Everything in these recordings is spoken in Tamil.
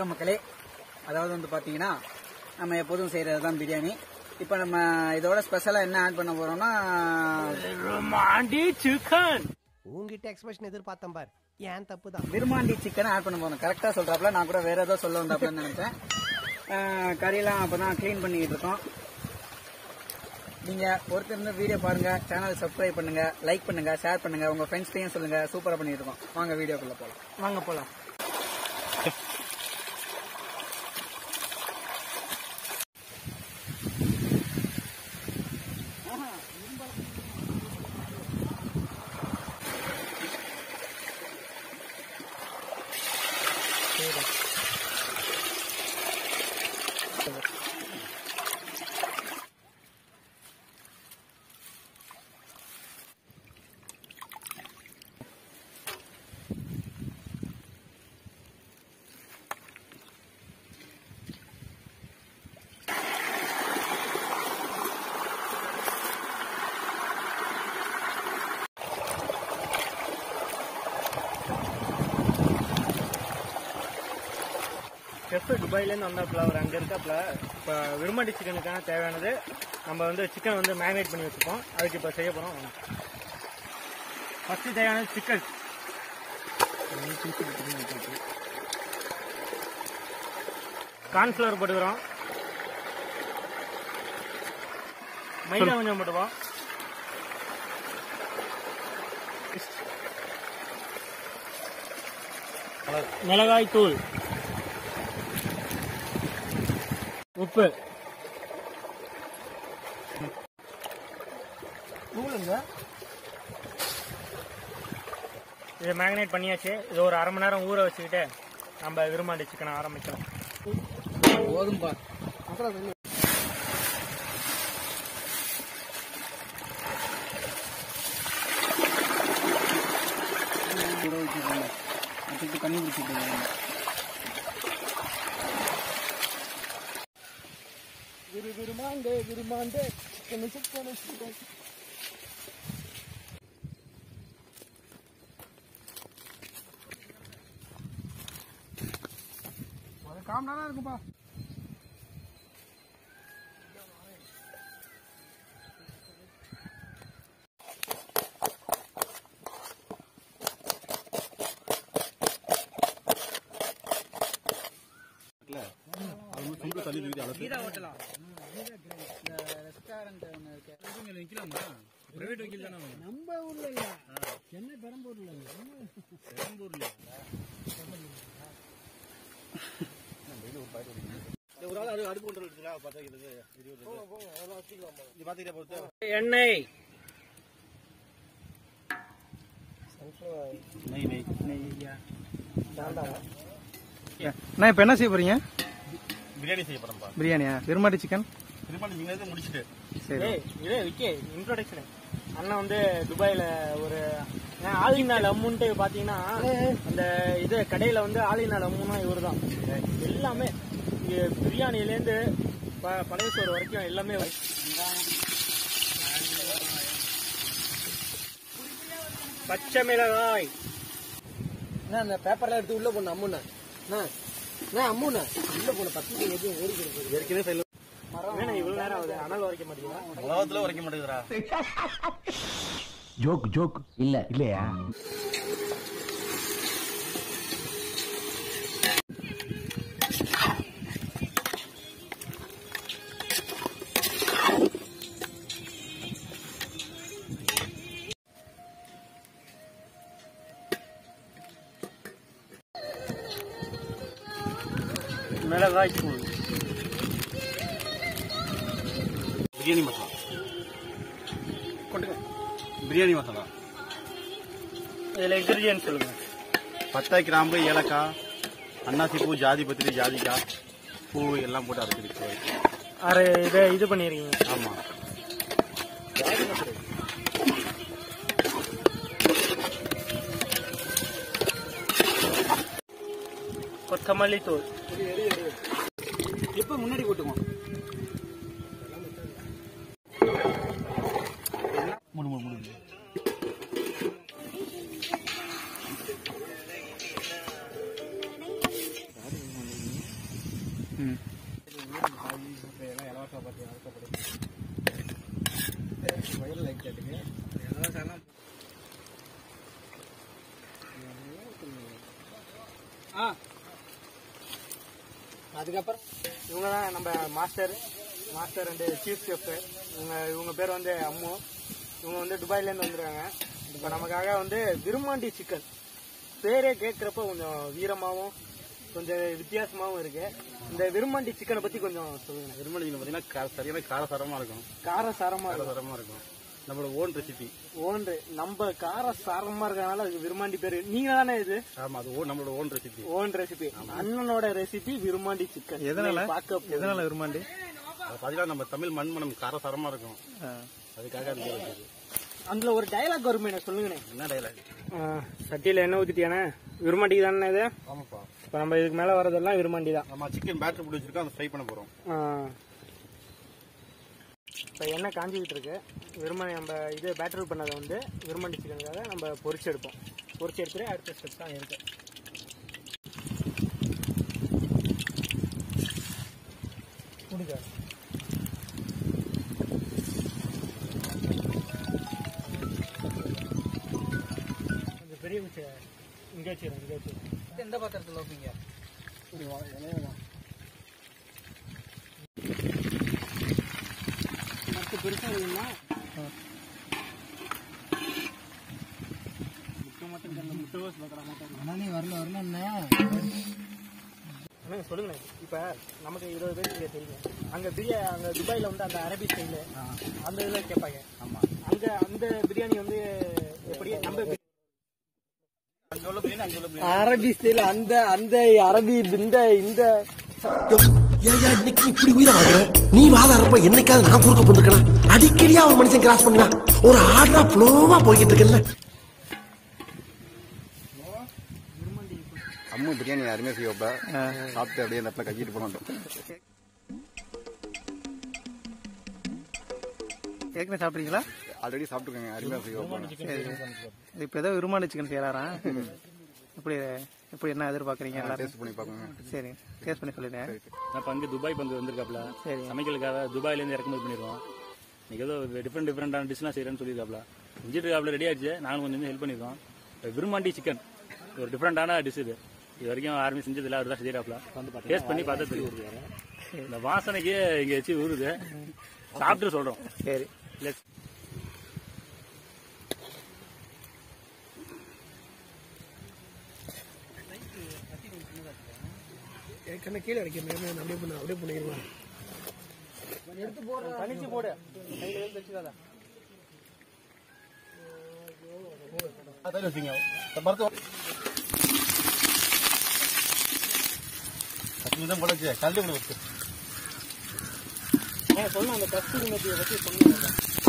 வணக்கம் மக்களே அதாவது வந்து பார்த்தீங்கன்னா நம்ம எப்போதும் செய்கிறது தான் பிரியாணி இப்போ நம்ம இதோட ஸ்பெஷலாக என்ன ஆட் பண்ண போகிறோம்னா ரொமாண்டி சிக்கன் உங்ககிட்ட எக்ஸ்பிரஷன் எதிர்பார்த்தேன் பார் ஏன் தப்பு தான் விருமாண்டி சிக்கன் ஆட் பண்ண போகிறோம் கரெக்டாக சொல்கிறாப்புல நான் கூட வேற ஏதோ சொல்ல வந்தாப்புலன்னு நினைச்சேன் அஹ், கறியெல்லாம் அப்போ தான் க்ளீன் பண்ணிக்கிட்டு இருக்கோம் நீங்கள் ஒருத்தர் இருந்து வீடியோ பாருங்கள் சேனல் சப்ஸ்கிரைப் பண்ணுங்கள் லைக் பண்ணுங்கள் ஷேர் பண்ணுங்கள் உங்கள் ஃப்ரெண்ட்ஸ்டையும் சொல்லுங்கள் சூப்பராக பண்ணிட்டு இருக்கோம் வாங்க வீடியோக்குள்ளே போகலாம் வாங்க போலாம் செஃப் துபாயிலேருந்து வந்தாப்புல அவர் அங்கே இருக்காப்புல இப்போ விரும்பாண்டி சிக்கனுக்கான தேவையானது நம்ம வந்து சிக்கன் வந்து மேரினேட் பண்ணி வச்சுப்போம் அதுக்கு இப்போ செய்ய போகிறோம் ஃபஸ்ட்டு தேவையானது சிக்கன் கார்ன்ஃப்ளவர் போட்டுக்கிறோம் மைதா கொஞ்சம் போட்டுப்போம் மிளகாய் தூள் உப்பு இதை மேக்னேட் பண்ணியாச்சு இது ஒரு அரை மணி நேரம் ஊற வச்சுக்கிட்டு நம்ம விரும்பாண்டி சிக்கனை ஆரம்பிக்கலாம் போதும்பா ஊற வச்சுருக்காங்க அதுக்கு தண்ணி பிடிச்சிட்டு விருமாண்டே விருமாண்டே சிக்கன் சிக்கன் சிக்கன் அது காமனா தான் இருக்குப்பா கீதா ஓட்டலாம் இந்த ரெஸ்டாரண்ட் ஒன்று இருக்கு வைக்கலாமா பிரைவேட் வைக்கல தானே நம்ம ஊர்ல இல்ல சென்னை பெரம்பூர்ல பெரம்பூர்ல ஒரு ஆள் அடுப்பு அடுப்பு கொண்டு எடுத்துக்கா பார்த்தா இது இருபது இது பாத்துக்கிட்டே பொறுத்து எண்ணெய் நெய் நெய் நான் இப்போ என்ன செய்ய போறீங்க பிரியாணி செய்ய போறோம்ப்பா பிரியாணியா விரும்பாட்டி சிக்கன் திருமணம் நீங்க முடிச்சுட்டு சரி ஏய் இதே விக்கே இன்ட்ரோடக்ஷன் அண்ணன் வந்து துபாயில ஒரு ஏன் ஆலினால் அம்முன்ட்டு பாத்தீங்கன்னா அந்த இது கடையில வந்து ஆலினால் அம்முன்னா இவர் தான் எல்லாமே இங்க பிரியாணிலேருந்து ப- பழைய சோறு வரைக்கும் எல்லாமே பச்சை மிளகாய் என்ன அந்த பேப்பர்லாம் எடுத்து உள்ள போன அம்முண்ணா நான் அம்முண்ணா உள்ள போன பத்து எதுவும் ஓடி கிடக்குது ஏற்கனவே செல்லும் ஏன்னா இவ்வளவு நேரம் ஆகுது அனல் வரைக்க மாட்டேங்குதா உலகத்துல உரைக்க மாட்டேங்குதுடா ஜோக் ஜோக் இல்ல இல்லையா மிளகாய் தூள் பிரியாணி மசாலா பிரியாணி மசாலா இதுல இன்கிரீடியன்ட் சொல்லுங்க பட்டை கிராம்பு ஏலக்காய் அன்னாசி பூ ஜாதி பத்திரி ஜாதிக்காய் பூ எல்லாம் போட்டு அரைச்சிருக்கு அரை இதை இது பண்ணிருக்கீங்க ஆமா கொத்தமல்லி தூள் இப்போ முன்னாடி போட்டுக்குவோம் மூணு மூணு மூணு ம் ஆ அதுக்கப்புறம் இவங்க தான் நம்ம master master and chief chef இவங்க இவங்க பேர் வந்து அம்மு இவங்க வந்து துபாயிலேருந்து வந்திருக்காங்க இப்போ நமக்காக வந்து விரும்மாண்டி சிக்கன் பேரே கேட்குறப்ப கொஞ்சம் வீரமாகவும் கொஞ்சம் வித்தியாசமாகவும் இருக்கு இந்த விரும்மாண்டி சிக்கனை பற்றி கொஞ்சம் சொல்லுங்க விரும்பி பார்த்தீங்கன்னா கா- சரியான காரசாரமா இருக்கும் காரசாரமாக இருக்கும் காரசாரமா இருக்கும் நம்மளோட ஓன் ரெசிபி ஓன்று நம்ம காரசாரமாக இருக்கறனால அதுக்கு விரும்மாண்டி பேர் நீங்க தானே இது ஆமா அது ஓன் நம்மளோட ஓன் ரெசிபி ஓன் ரெசிபி அண்ணனோட ரெசிபி விரும்மாண்டி சிக்கன் எதனால? பார்க்க எதனால விரும்பாண்டி அது பார்த்தீங்கன்னா நம்ம தமிழ் மண்மனம் காரசாரமா இருக்கும் அதுக்காக அது பேர் வச்சது. அதுல ஒரு டயலாக் வருமே எனக்கு சொல்லுங்கண்ணே என்ன டைலாக் சட்டியில் எண்ணெய் ஊற்றிட்டியானே விரும்மாண்டிக்கு தானே இது ஆமாப்பா இப்போ நம்ம இதுக்கு மேலே வரதெல்லாம் விரும்மாண்டி தான் ஆமா சிக்கன் பேட்டர் போட்டு வச்சிருக்கோம் அதை ஃப்ரை பண்ண போறோம் இப்போ எண்ணெய் காஞ்சிக்கிட்டு இருக்கு விரும்மாண்டி நம்ம இது பேட்டரி பண்ணதை வந்து விரும்மாண்டி சிக்கனுக்காக நம்ம பொரிச்சு எடுப்போம் பொரிச்சு எடுத்துட்டு அடுத்த ஸ்டெப் தான் இருக்கு கொடுங்க கொஞ்சம் பெரிய குச்சி இங்கே வச்சுக்கிறேன் இங்கே வச்சுக்கிறேன் எந்த பாத்திரத்தில் வைப்பீங்க மற்ற பெருசாக வேணும்னா முட்டை மட்டும் தரல முட்டை ரோஸ் பார்க்குற மாட்டேன் ஆனா நீ வரல வரலன்னா அண்ணா சொல்லுங்க இப்போ நமக்கு இருபது பேர் இங்கே தெரியும் அங்கே பிரியா அங்கே துபாயில் வந்து அந்த அரபி ஸ்டைலு அந்த இதில் கேட்பாங்க ஆமாம் அங்கே அந்த பிரியாணி வந்து எப்படி நம்ம பிரி- அங்க உள்ள பிரியாணி அங்க உள்ள பிரியாணி அரபி ஸ்டைல் அந்த அந்த அரபி இந்த இந்த ஏயா இன்னைக்கு இப்படி உயிரை வாங்குற நீ வாதாரப்ப என்னைக்காவது நான் குறுக்க போட்டுருக்கலாம் அடிக்கடியா அவன் மனுஷன் கிராஸ் பண்ணுவான் ஒரு ஆர்டரா ஃப்ளோவா போய்கிட்டு இருக்கல அம்மு பிரியாணி அருமையாக செய்வப்ப சாப்பிட்டு அப்படியே அந்த இடத்துல கட்டிட்டு போனோம் ஏற்கனவே சாப்பிட்றீங்களா ஆல்ரெடி சாப்பிட்டுருக்கேங்க அருமையாக செய்வப்ப சரி இப்போ ஏதோ விரும்பாண்டி சிக்கன் செய்யறாரா எப்படி எப்படி என்ன எதிர்பார்க்குறீங்க எல்லாரும் டேஸ்ட் பண்ணி பார்க்கோங்க சரி டேஸ்ட் பண்ணி சொல்லிடுறேன் நான் பங்கு துபாய் பங்கு வந்திருக்காப்ல சரி. சமைக்கலுக்காக துபாயிலேருந்து இறக்குமதி பண்ணிடுவோம் இன்னைக்கு ஏதோ டிஃப்ரெண்ட் டிஃப்ரெண்டான டிஷ்லாம் செய்யறேன்னு சொல்லியிருக்காப்ல செஞ்சுட்டு இருக்காப்ல ரெடி ஆயிடுச்சு நாங்களும் கொஞ்சம் ஹெல்ப் பண்ணியிருக்கோம் இப்ப விரும்மாண்டி சிக்கன் ஒரு டிஃப்ரெண்டான டிஷ் இது இது வரைக்கும் யாருமே செஞ்சதில்ல அவர் தான் செய்யறாப்ல டேஸ்ட் பண்ணி பார்த்தா தெரியும் இந்த வாசனைக்கு இங்க வச்சு ஊறுது சாப்பிட்டு சொல்றோம் சரி Let's- ஏற்கனவே கீழே அடிக்க முடியாது அப்படியே பண்ண அப்படியே பண்ணிடுவான் தனிச்சு போடு கையில் எதுவும் வச்சுக்காதா அதான் வச்சுங்க மருத்துவ பத்து நிமிஷம் போல வச்சு கழட்டி கூட வச்சு ஏன் சொல்லணும் அந்த கஸ்தூரி மெத்தியை பற்றி சொன்னீங்க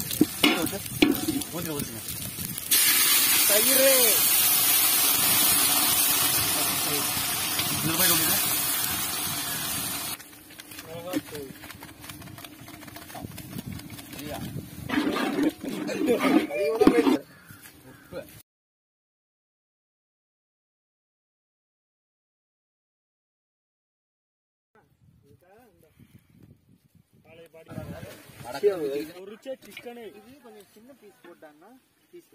ஊற்றி ஊற்றுங்க தயிர் இந்த ரூபாய் கொடுங்க பொரிச்ச சிக்கனு இது கொஞ்சம் சின்ன பீஸ் போட்டாங்கன்னா பீஸ்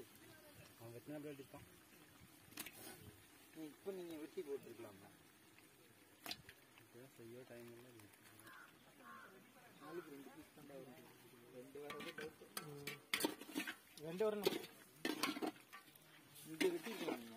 இப்போ நீங்கள் வெட்டி போட்டுருக்கலாமா ரெண்டு வரணும் இங்கே வெட்டிருக்கலாம் நீங்கள்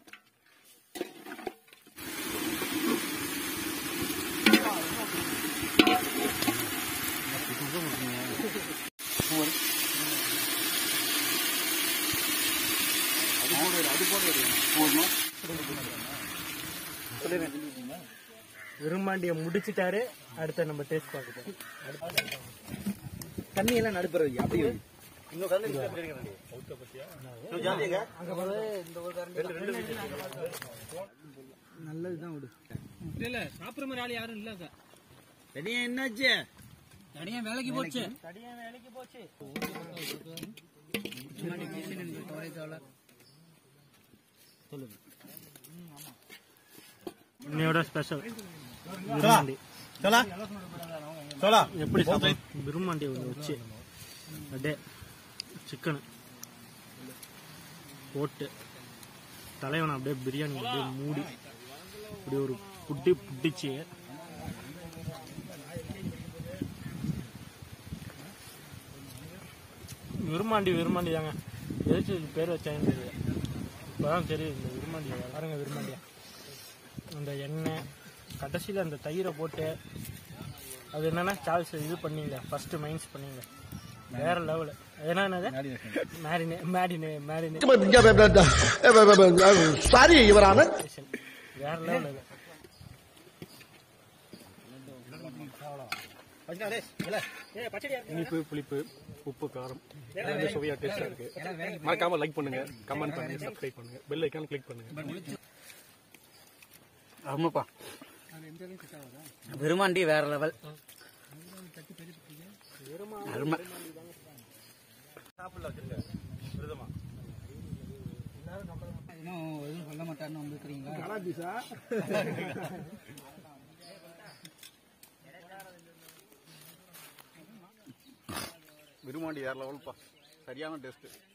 விரும்பாண்டிய முடிச்சிட்டாரு அடுத்த நம்ம டேஸ்ட் பார்க்க தண்ணி எல்லாம் நடுப்புற வை அப்படியே வை. இன்னும் கல்லு இருக்கா பிரியாணி இன்னும் ஜாலிங்க நல்லதுதான் விடு இல்ல சாப்பிடுற மாதிரி ஆள் யாரும் இல்ல சார் தனியா என்னாச்சு தனியா வேலைக்கு போச்சு தடியா வேலைக்கு போச்சு இன்னையோட ஸ்பெஷல் விரும்பாண்டி சோலா சோலா எப்படி சாப்பிடும் விரும்மாண்டி ஒன்று வச்சு அப்படியே சிக்கனு போட்டு தலைவனை அப்படியே பிரியாணி அப்படியே மூடி இப்படி ஒரு புட்டி புட்டிச்சு விரும்மாண்டி விரும்மாண்டி தாங்க எதுக்கு இதுக்கு பேர் வச்சாங்கன்னு தெரியல இப்போதான் தெரியுது இந்த விரும்மாண்டி பாருங்க விரும்மாண்டியா அந்த எண்ணெய் கடைசியில் அந்த தயிரை போட்டு அது என்னன்னா சார்ல்ஸ் இது பண்ணீங்க ஃபர்ஸ்ட் மைன்ஸ் பண்ணீங்க வேற லெவல் ஏன்னா என்னது மேரினே மேரினே மேரினே சாரி இவரான வேற லெவல் அது இனிப்பு புளிப்பு உப்பு காரம் எல்லாமே சுவையா டேஸ்டா இருக்கு மறக்காம லைக் பண்ணுங்க கமெண்ட் பண்ணுங்க சப்ஸ்கிரைப் பண்ணுங்க பெல் ஐக்கான் கிளிக் பண்ணுங்க ஆமாப்பா விருமாண்டி வேற லெவல் அருமை இன்னும் எதுவும் சொல்ல மாட்டாருன்னு வந்துருக்கீங்களா விருமாண்டி வேற லெவல்ப்பா சரியான டேஸ்ட்